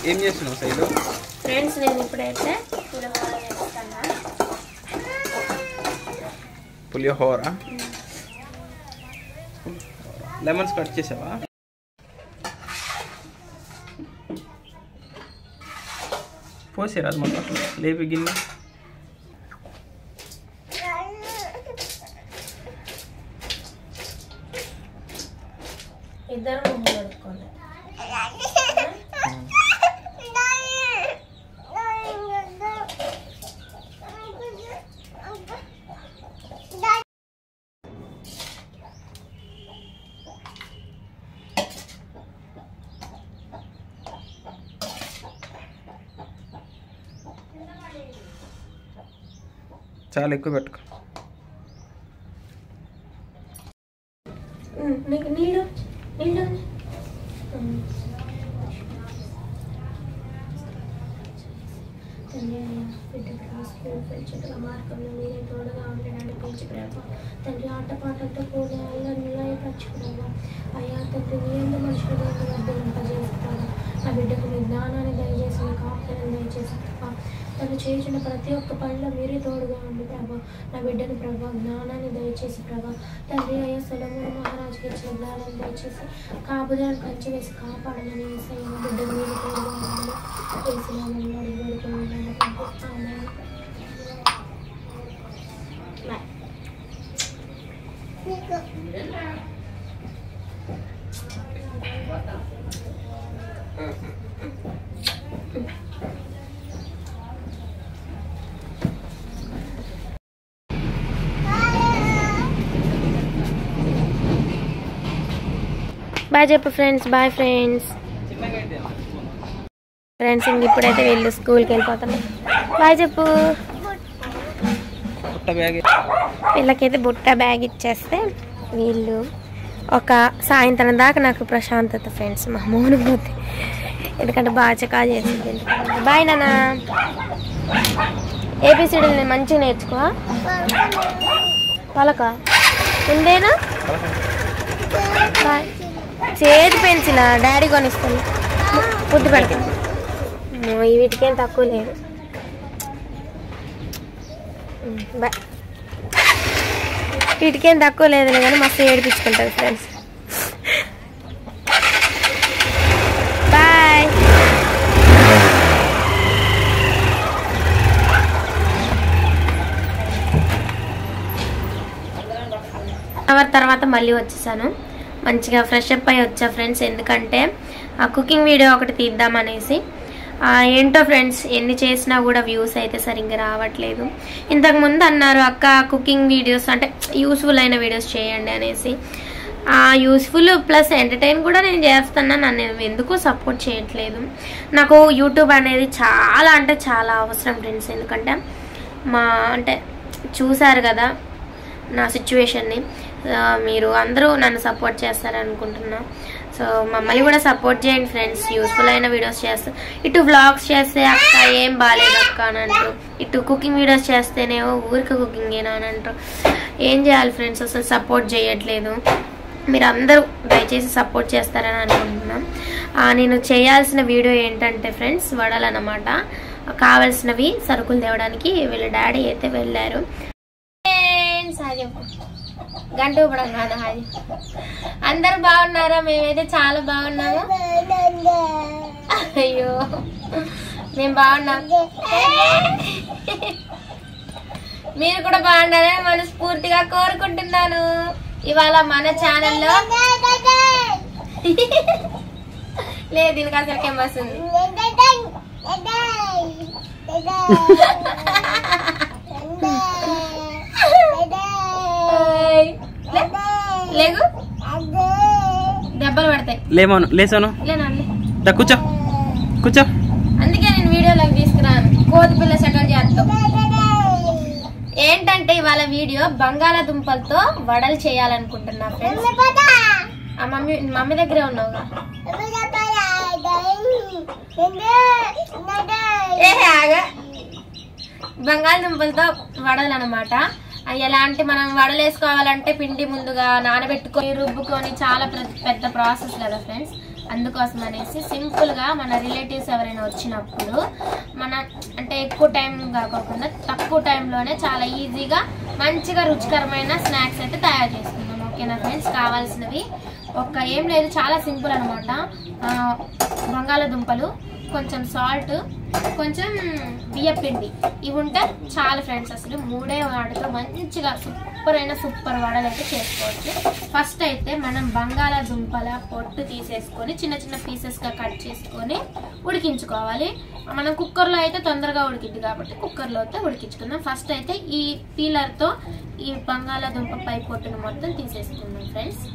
ఏం చేస్తున్నావు సైలు ఫ్రెండ్స్ నేను ఇప్పుడైతే పులిహోర చేస్తాను పులిహోర లెమన్స్ కట్ చేసావా పోసేరా అది మొత్తం లేపి గిన్నె ఇద్దరు ముందు కడుక్కోండి చాలా ఎక్కువ పెట్టుకో ఉమ్, నీకు నీళ్ళు నీళ్ళు ఉమ్. తండ్రి అయ్యా, బిడ్డ స్కూల్ పెంచుటగా మార్గంలో మీరే తోడుగా ఉండి నడిపించి ప్రభా తండ్రి ఆటపాటలతో కూడి అల్లరిలో పరచుకున్నావా అయ్యా తండ్రి నీ ఎందు మనుషుల దగ్గర వర్ధలింపజేస్తాను నా బిడ్డకు మీ జ్ఞానాన్ని దయచేసిన కాపులను దయచేసి ప్రభా తను చేసిన ప్రతి ఒక్క పనిలో మీరే తోడుగా ఉండి ప్రభా నా బిడ్డను ప్రభా జ్ఞానాన్ని దయచేసి ప్రభా తండ్రి అయ్యా సొలమూరు మహారాజుకి ఇచ్చిన జ్ఞానాన్ని దయచేసి కాపుదాన్ని కంచి వేసి కాపాడమని ఏసయ్య నా బిడ్డ మీద తోడుగా ఉండి ఏసునామములో అడిగి వేడుకుంటున్నాను ప్రభు. ఆమేన్. బాయ్. బాయ్ చెప్పు ఫ్రెండ్స్ బాయ్ ఫ్రెండ్స్ ఫ్రెండ్స్ ఇంక ఇప్పుడైతే వీళ్ళు స్కూల్కి వెళ్ళిపోతాను బాయ్ చెప్పు పుట్ట బ్యాగ్ వీళ్ళకైతే బుట్ట బ్యాగ్ ఇచ్చేస్తే వీళ్ళు ఒక సాయంత్రం దాకా నాకు ప్రశాంతత ఫ్రెండ్స్ మా మూడు పోతే ఎందుకంటే బాగా చకా చేసింది బాయ్ నాన్న ఏబిసిడీలు నేను మంచిగా నేర్చుకో పలక ఉందేనా బాయ్ చేతి పెన్సిల్ డాడీ కొనిస్తాను బుద్ధి పెడతాను వీటికేం తక్కువ లేదు బాయ్ వీటికేం తక్కువ లేదులే కానీ మస్తు ఏడిపించుకుంటుంది ఫ్రెండ్స్ బాయ్ అవర్ తర్వాత మళ్ళీ వచ్చేసాను మంచిగా ఫ్రెష్ అప్ అయి వచ్చా ఫ్రెండ్స్ ఎందుకంటే ఆ కుకింగ్ వీడియో ఒకటి తీద్దామనేసి ఆ, ఏంటో ఫ్రెండ్స్ ఎన్ని చేసినా కూడా వ్యూస్ అయితే సరిగ్గా రావట్లేదు ఇంతకు ముందు అన్నారు అక్క కుకింగ్ వీడియోస్ అంటే యూస్ఫుల్ అయిన వీడియోస్ చేయండి అనేసి ఆ యూస్ఫుల్ ప్లస్ ఎంటర్టైన్ కూడా నేను చేస్తున్నా నన్ను ఎందుకు సపోర్ట్ చేయట్లేదు నాకు యూట్యూబ్ అనేది చాలా అంటే చాలా అవసరం ఫ్రెండ్స్ ఎందుకంటే మా అంటే చూసారు కదా నా సిచ్యువేషన్ని మీరు అందరూ నన్ను సపోర్ట్ చేస్తారనుకుంటున్నా సో మమ్మల్ని కూడా సపోర్ట్ చేయండి ఫ్రెండ్స్ యూస్ఫుల్ అయిన వీడియోస్ చేస్తే ఇటు వ్లాగ్స్ చేస్తే అక్క ఏం బాగాలేదు అక్క అని అంటారు ఇటు కుకింగ్ వీడియోస్ చేస్తేనేమో ఊరికి కుకింగ్ ఏనా అని అంటారు ఏం చేయాలి ఫ్రెండ్స్ అసలు సపోర్ట్ చేయట్లేదు మీరు అందరూ దయచేసి సపోర్ట్ చేస్తారని అనుకుంటున్నాం ఆ, నేను చేయాల్సిన వీడియో ఏంటంటే ఫ్రెండ్స్ వడలు అన్నమాట కావాల్సినవి సరుకులు తేవడానికి వీళ్ళ డాడీ అయితే వెళ్ళారు గంట ఇవ్వడం కాదు హాయ్ అందరు బాగున్నారా మేమైతే చాలా బాగున్నాము అయ్యో మేము బాగున్నాం మీరు కూడా బాగున్నారని మనస్ఫూర్తిగా కోరుకుంటున్నాను ఇవాళ మన ఛానల్లో లేదు దీనికి అసలు ఏం వస్తుంది ఏయ్, లే- లేగు దెబ్బలు పడతాయి లేమోను లేసాను లేనా లే. దా కూర్చో కూర్చో అందుకే నేను వీడియోలోకి తీసుకురాను కోతి పిల్ల సకలు చేస్తాం ఏంటంటే ఇవాళ వీడియో బంగాళాదుంపలతో వడలు చేయాలనుకుంటున్నా ఫ్రెండ్స్ ఆ మమ్మీ మమ్మీ దగ్గరే ఉన్నావుగా ఏ ఆగ బంగాళదుంపలతో వడలు అనమాట ఆ ఎలాంటి మనం వడలు వేసుకోవాలంటే పిండి ముందుగా నానబెట్టుకొని రుబ్బుకొని చాలా ప్ర- పెద్ద ప్రాసెస్ కదా ఫ్రెండ్స్ అందుకోసం అనేసి సింపుల్ గా మన రిలేటివ్స్ ఎవరైనా వచ్చినప్పుడు మన అంటే ఎక్కువ టైం కాకోకుండా తక్కువ టైంలోనే చాలా ఈజీగా మంచిగా రుచికరమైన స్నాక్స్ అయితే తయారు చేసుకుందాం ఓకేనా ఫ్రెండ్స్ కావాల్సినవి ఒక ఏం లేదు చాలా సింపుల్ అనమాట బంగాళదుంపలు కొంచెం సాల్ట్ కొంచెం బియ్యం పిండి ఇవి ఉంటే చాలా ఫ్రెండ్స్ అసలు మూడే వాటితో మంచిగా సూపర్ అయిన సూపర్ వడలు అయితే చేసుకోవచ్చు ఫస్ట్ అయితే మనం బంగాళదుంపల పొట్టు తీసేసుకొని చిన్న చిన్న పీసెస్గా కట్ చేసుకొని ఉడికించుకోవాలి మనం కుక్కర్లో అయితే తొందరగా ఉడికిద్ది కాబట్టి కుక్కర్లో అయితే ఉడికించుకుందాం ఫస్ట్ అయితే ఈ పీలర్తో ఈ బంగాళదుంప పై పొట్టును మొత్తం తీసేసుకుందాం ఫ్రెండ్స్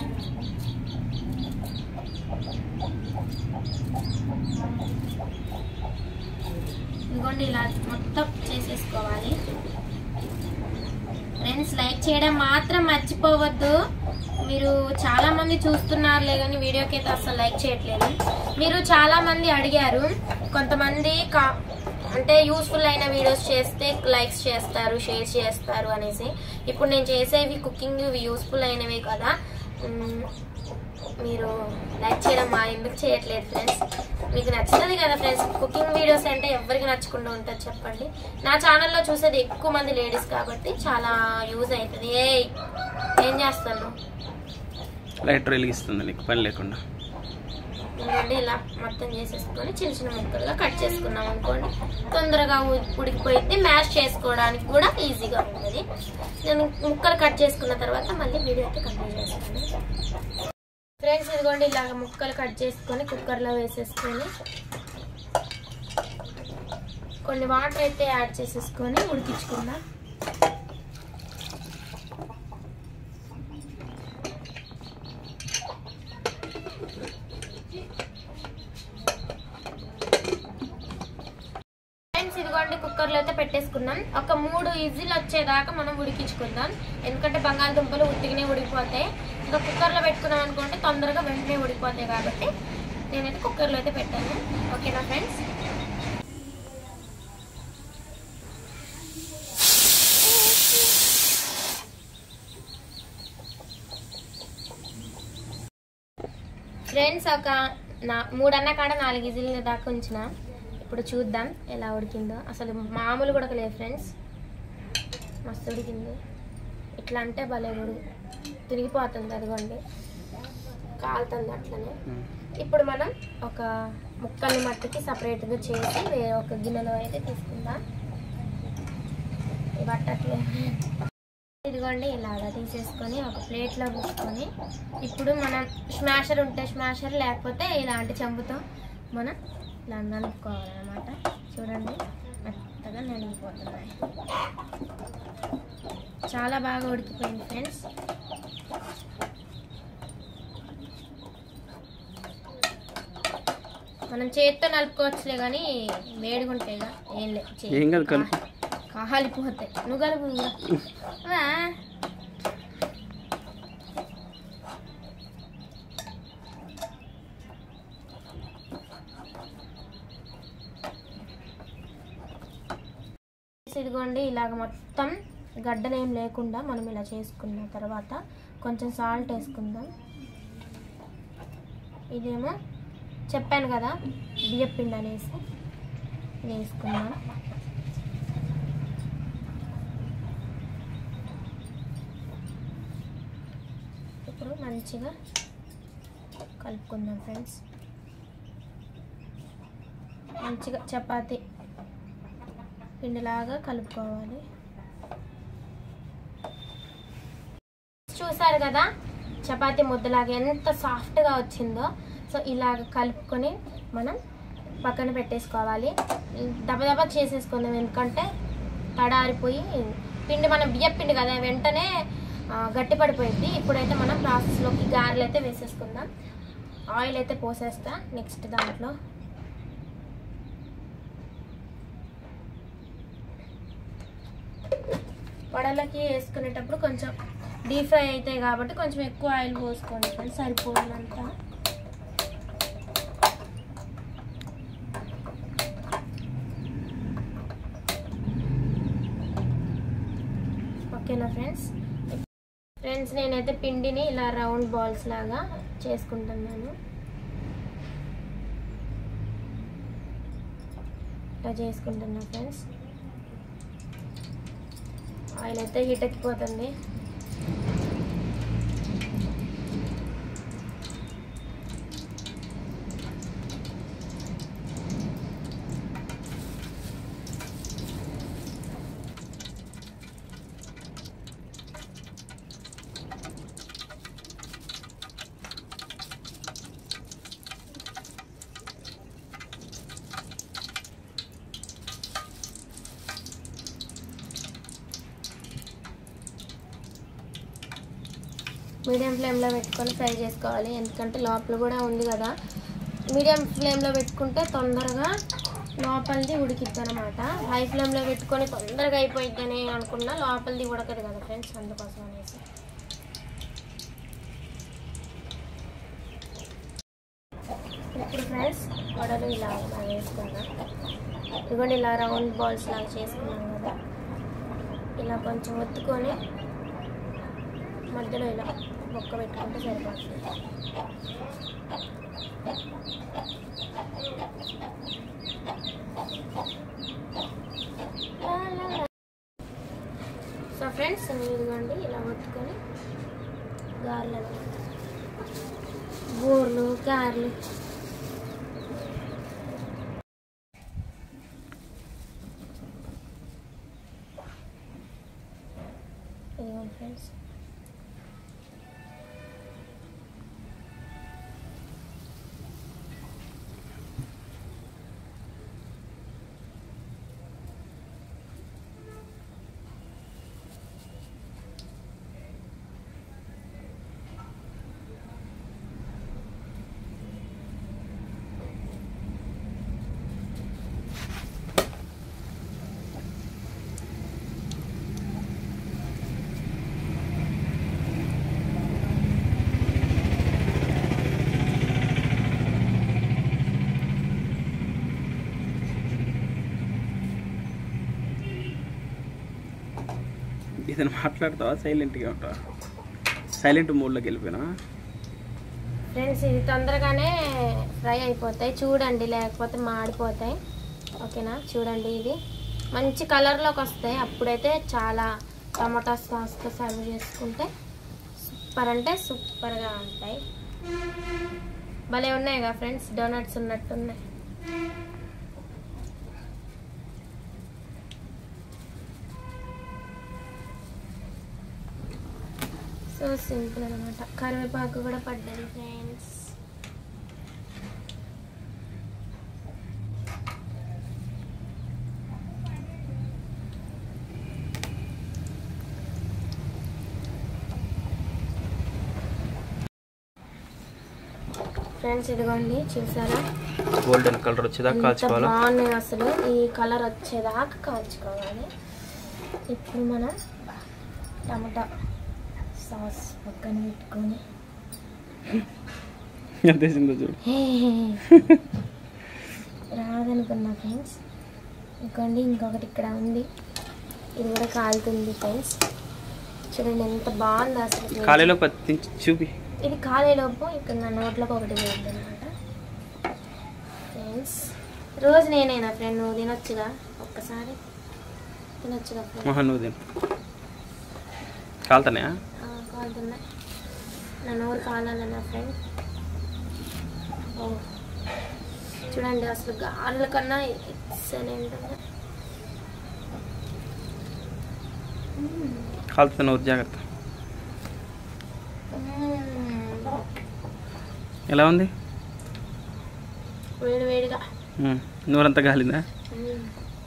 ఇదిగోండి ఇలా మొత్తం చేసేసుకోవాలి ఫ్రెండ్స్ లైక్ చేయడం మాత్రం మర్చిపోవద్దు మీరు చాలా మంది చూస్తున్నారులే కానీ వీడియోకి అయితే అసలు లైక్ చేయట్లేదు మీరు చాలా మంది అడిగారు కొంతమంది కా అంటే యూస్ఫుల్ అయిన వీడియోస్ చేస్తే లైక్స్ చేస్తారు షేర్ చేస్తారు అనేసి ఇప్పుడు నేను చేసేవి కుకింగ్ ఇవి యూస్ఫుల్ అయినవి కదా మ్, మీరు లైక్ చేయడం మా ఎందుకు చేయట్లేదు ఫ్రెండ్స్ మీకు నచ్చుతుంది కదా ఫ్రెండ్స్ కుకింగ్ వీడియోస్ అంటే ఎవరికి నచ్చకుండా ఉంటుంది చెప్పండి నా ఛానల్లో చూసేది ఎక్కువ మంది లేడీస్ కాబట్టి చాలా యూజ్ అవుతుంది ఏ ఏం చేస్తాను లైటర్ వెలిగిస్తుంది నీకు పని లేకుండా ఎందుకంటే ఇలా మొత్తం చేసేసుకొని చిన్న చిన్న ముక్కలుగా కట్ చేసుకున్నాం అనుకోండి తొందరగా ఉ- ఉడికిపోయితే మ్యాష్ చేసుకోవడానికి కూడా ఈజీగా ఉంటుంది నేను ముక్కలు కట్ చేసుకున్న తర్వాత మళ్ళీ వీడియో అయితే కంటిన్యూ చేస్తాను ఫ్రెండ్స్ ఇదిగోండి ఇలాగ ముక్కలు కట్ చేసుకొని కుక్కర్లో వేసేసుకొని కొన్ని వాటర్ అయితే యాడ్ చేసేసుకొని ఉడికించుకుందాం ఫ్రెండ్స్ ఇదిగోండి కుక్కర్లో అయితే పెట్టేసుకున్నాం ఒక మూడు విజిల్ వచ్చేదాకా మనం ఉడికించుకుందాం ఎందుకంటే బంగాళదుంపలు ఉత్తిగానే ఉడికిపోతాయి ఇంకా కుక్కర్లో పెట్టుకున్నాం అనుకోండి తొందరగా వెంటనే ఉడికిపోతాయి కాబట్టి నేనైతే కుక్కర్లో అయితే పెట్టాను ఓకేనా ఫ్రెండ్స్ ఫ్రెండ్స్ ఒక నా మూడన్న కాడ నాలుగు విజిల్ దాకా ఉంచిన ఇప్పుడు చూద్దాం ఎలా ఉడికిందో అసలు మామూలు కూడా లేదు ఫ్రెండ్స్ మస్తు ఉడికింది ఇట్లా అంటే భలే ఉడి తిరిగిపోతుంది అదిగోండి కాలుతుంది అట్లనే ఇప్పుడు మనం ఒక ముక్కల్ని మట్టికి సపరేట్గా చేసి వేరే ఒక గిన్నెలో అయితే తీసుకుందాం ఈ బట్టట్లే ఇదిగోండి ఇలాగా తీసేసుకొని ఒక ప్లేట్లో పోసుకొని ఇప్పుడు మనం స్మాషర్ ఉంటే స్మాషర్ లేకపోతే ఇలాంటి చెంబుతో మనం ఇలా నలుపుకోవాలన్నమాట చూడండి మెత్తగా నలిగిపోతున్నాయి చాలా బాగా ఉడికిపోయింది ఫ్రెండ్స్ మనం చేతితో నలుపుకోవచ్చులే కానీ వేడిగా ఉంటాయిగా ఏం లేదు చేయి. ఏం కాదు కలుపు కాలిపోతాయి నువ్వు కలుపు ఇంకా. వా. ఇదిగోండి ఇలాగ మొత్తం గడ్డలేం లేకుండా మనం ఇలా చేసుకున్న తర్వాత కొంచెం సాల్ట్ వేసుకుందాం ఇదేమో చెప్పాను కదా బియ్యపిండి అనేసి ఇది వేసుకుందాం ఇప్పుడు మంచిగా కలుపుకుందాం ఫ్రెండ్స్ మంచిగా చపాతి పిండిలాగా కలుపుకోవాలి చూసారు కదా చపాతి ముద్దలాగా ఎంత సాఫ్ట్గా వచ్చిందో సో ఇలాగ కలుపుకొని మనం పక్కన పెట్టేసుకోవాలి దబదబా చేసేసుకుందాం ఎందుకంటే తడారిపోయి పిండి మనం బియ్యం పిండి కదా వెంటనే ఆ, గట్టి పడిపోయింది ఇప్పుడైతే మనం ప్రాసెస్లోకి గారెలు అయితే వేసేసుకుందాం ఆయిల్ అయితే పోసేస్తా నెక్స్ట్ దాంట్లో వడలకి వేసుకునేటప్పుడు కొంచెం డీప్ ఫ్రై అవుతాయి కాబట్టి కొంచెం ఎక్కువ ఆయిల్ పోసుకోండి ఫ్రెండ్స్ సరిపోయినంత ఒక ఓకేనా ఫ్రెండ్స్ ఫ్రెండ్స్ నేనైతే పిండిని ఇలా రౌండ్ బాల్స్ లాగా చేసుకుంటున్నాను ఇలా చేసుకుంటున్నా ఫ్రెండ్స్ ఆయిల్ అయితే హీట్ ఎక్కిపోతుంది మీడియం ఫ్లేమ్లో పెట్టుకొని ఫ్రై చేసుకోవాలి ఎందుకంటే లోపల కూడా ఉంది కదా మీడియం ఫ్లేమ్లో పెట్టుకుంటే తొందరగా లోపలిది ఉడికిద్ది అనమాట హై ఫ్లేమ్లో పెట్టుకొని తొందరగా అయిపోయిద్దని అనుకున్నా లోపలిది ఉడకదు కదా ఫ్రెండ్స్ అందుకోసం అనేసి ఇప్పుడు ఫ్రెండ్స్ వడలు ఇలా ఇలా వేసుకున్నా ఇదిగోండి ఇలా రౌండ్ బాల్స్ లాగా చేసుకున్నాం కదా ఇలా కొంచెం ఒత్తుకొని మధ్యలో ఇలా బొక్క పెట్టుకుంటే సరిపోతుంది సో ఫ్రెండ్స్ ఇదిగోండి ఇలా ఒత్తుకొని గారెలు బూర్లు గారెలు ఇదిగోండి ఫ్రెండ్స్ ఇతను మాట్లాడతావా సైలెంట్గా ఉంటావా సైలెంట్ మూడ్లోకి వెళ్ళిపోయినా ఫ్రెండ్స్ ఇది తొందరగానే ఫ్రై అయిపోతాయి చూడండి లేకపోతే మాడిపోతాయి ఓకేనా చూడండి ఇది మంచి కలర్లోకి వస్తాయి అప్పుడైతే చాలా టమాటా సాస్తో సర్వ్ చేసుకుంటే సూపర్ అంటే సూపర్గా ఉంటాయి భలే ఉన్నాయి కదా ఫ్రెండ్స్ డోనట్స్ ఉన్నట్టున్నాయి సో సింపుల్ అనమాట కరివేపాకు కూడా పడ్డది ఫ్రెండ్స్ ఫ్రెండ్స్ ఇదిగోండి చూసారా గోల్డెన్ కలర్ వచ్చేదాకా ఎంత కాల్చుకోవాలా బాగున్నాయి అసలు ఈ కలర్ వచ్చేదాకా కాల్చుకోవాలి ఇప్పుడు మనం టమాటా సాస్ పక్కన పెట్టుకొని ఎంత వేసిందో చూడు హే రాదనుకున్నా ఫ్రెండ్స్ ఇంకోండి ఇంకొకటి ఇక్కడ ఉంది ఇది కూడా కాలుతుంది ఫ్రెండ్స్ చూడండి ఎంత బాగుంది అసలు ఖాళీలో పత్తించి చూపి ఇది కాలేలోపు ఇక్కడ నా నోట్లోకి ఒకటి పోయింది అనమాట ఫ్రెండ్స్ రోజు నేనేనా ఫ్రెండ్ నువ్వు తినొచ్చుగా ఒక్కసారి తినొచ్చుగా ఫ్రెండ్ మహా నువ్వు తిను కాలుతానే కాలుతున్నాయి నా నోరు కాలాలన్నా ఫ్రెండ్ ఓ చూడండి అసలు గారెల కన్నా ఎక్సలెంట్ ఉంది కాలుతా నువ్వు జాగ్రత్త మ్మ్. ఎలా ఉంది వేడి వేడిగా ఉమ్, నూరంతా కాలిందా మ్మ్.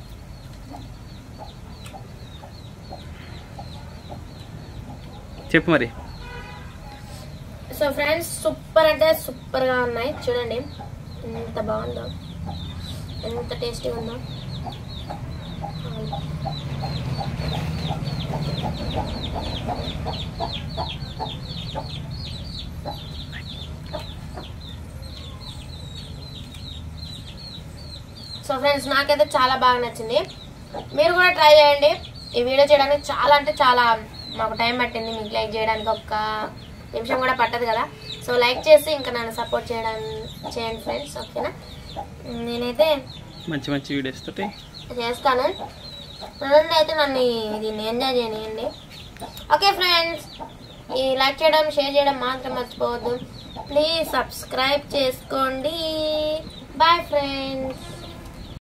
చెప్పు మరి సో ఫ్రెండ్స్ సూపర్ అంటే సూపర్గా ఉన్నాయి చూడండి ఎంత బాగుందో ఎంత టేస్టీగా ఉందో సో ఫ్రెండ్స్ నాకైతే చాలా బాగా నచ్చింది మీరు కూడా ట్రై చేయండి ఈ వీడియో చేయడానికి చాలా అంటే చాలా మాకు టైం పట్టింది మీకు లైక్ చేయడానికి ఒక్క నిమిషం కూడా పట్టదు కదా సో లైక్ చేసి ఇంకా నన్ను సపోర్ట్ చేయడం చేయండి ఫ్రెండ్స్ ఓకేనా నేనైతే మంచి మంచి వీడియోస్ తోటి చేస్తాను ప్రజెంట్ అయితే నన్ను దీన్ని ఎంజాయ్ చేయనియండి ఓకే ఫ్రెండ్స్ ఈ లైక్ చేయడం షేర్ చేయడం మాత్రం మర్చిపోవద్దు ప్లీజ్ సబ్స్క్రైబ్ చేసుకోండి బాయ్ ఫ్రెండ్స్